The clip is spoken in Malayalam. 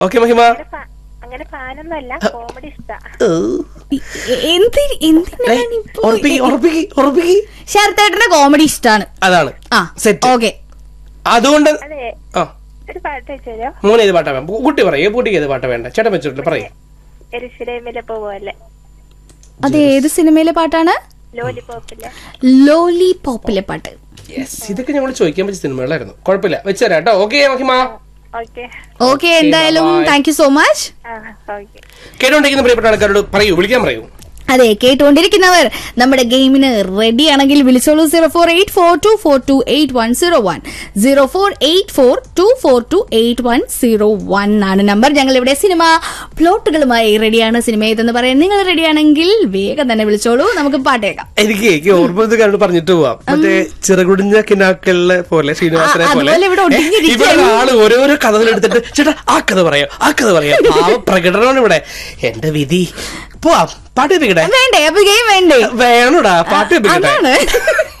ഓക്കെ മഹിമ അങ്ങനെ ഫാ- അങ്ങനെ ഫാനൊന്നുമല്ല കോമഡി ഇഷ്ടാ എന്തിന് എന്തിനാണ് ഇപ്പൊ ഉറപ്പിക്ക് ഉറപ്പിക്ക് ഉറപ്പിക്ക് ശരത്തേട്ടന്റെ കോമഡി ഇഷ്ടാണ് അതാണ് ആ സെറ്റ് ഓക്കെ അതെ അതുകൊണ്ട് ആ ഒരു പാട്ട് വെച്ചോ മോനെ ഏത് പാട്ടാ വേണ്ട കുട്ടി പറയേ കുട്ടിക്ക് ഏത് പാട്ടാ വേണ്ട ചേട്ടൻ വെച്ചിട്ടില്ല പറയേ എരിശിലേമിലെ പോലെ അത് ഏത് സിനിമയിലെ പാട്ടാണ് ലോലിപോപ്പിലെ ലോലി പോപ്പിലെ പാട്ട് യെസ് ഇതൊക്കെ ഞങ്ങൾ ചോദിക്കാൻ പറ്റിയ സിനിമകളായിരുന്നു കുഴപ്പമില്ല വെച്ചുതരാം കേട്ടോ ഓക്കെ മഹിമ ഓക്കെ ഓക്കെ എന്തായാലും bye-bye. Thank you so much ആ ഓക്കെ കേട്ടോണ്ടിരിക്കുന്ന പ്രിയപ്പെട്ട ആൾക്കാരോട് പറയൂ വിളിക്കാൻ പറയൂ അതെ കേട്ടുകൊണ്ടിരിക്കുന്നവർ നമ്മുടെ ഗെയിമിന് റെഡി ആണെങ്കിൽ വിളിച്ചോളൂ zero four eight four two four two eight one zero one zero four eight four two four two eight one zero one ആണ് നമ്പർ ഞങ്ങൾ ഇവിടെ സിനിമ പ്ലോട്ടുകളുമായി റെഡിയാണ് സിനിമ ഏതെന്ന് പറയാൻ നിങ്ങൾ റെഡിയാണെങ്കിൽ വേഗം തന്നെ വിളിച്ചോളൂ നമുക്ക് പാട്ടേക്കാം എനിക്ക് എനിക്ക് ഓർമ്മ ഇത് കണ്ടു പറഞ്ഞിട്ട് പോവാം മറ്റേ ചിറകുടിഞ്ഞ കിനാക്കളിലെ പോലെ ശ്രീനിവാസനെ ആ, പോലെ അതുപോലെ ഇവിടെ ഒതുങ്ങിയിരിക്കുകയാണ്. ഇവിടെ ആള് ഓരോരോ കഥകൾ എടുത്തിട്ട് ചേട്ടാ ആ കഥ പറയാം ആ കഥ പറയാം ആ പ്രകടനമാണ് ഇവിടെ എന്റെ വിധി പോവാം പാട്ട് കേൾപ്പിക്കട്ടെ വേണ്ടേ അപ്പൊ ഗെയിം വേണ്ടേ വേണോടാ പാട്ട് കേൾപ്പിക്കട്ടെ അതാണ്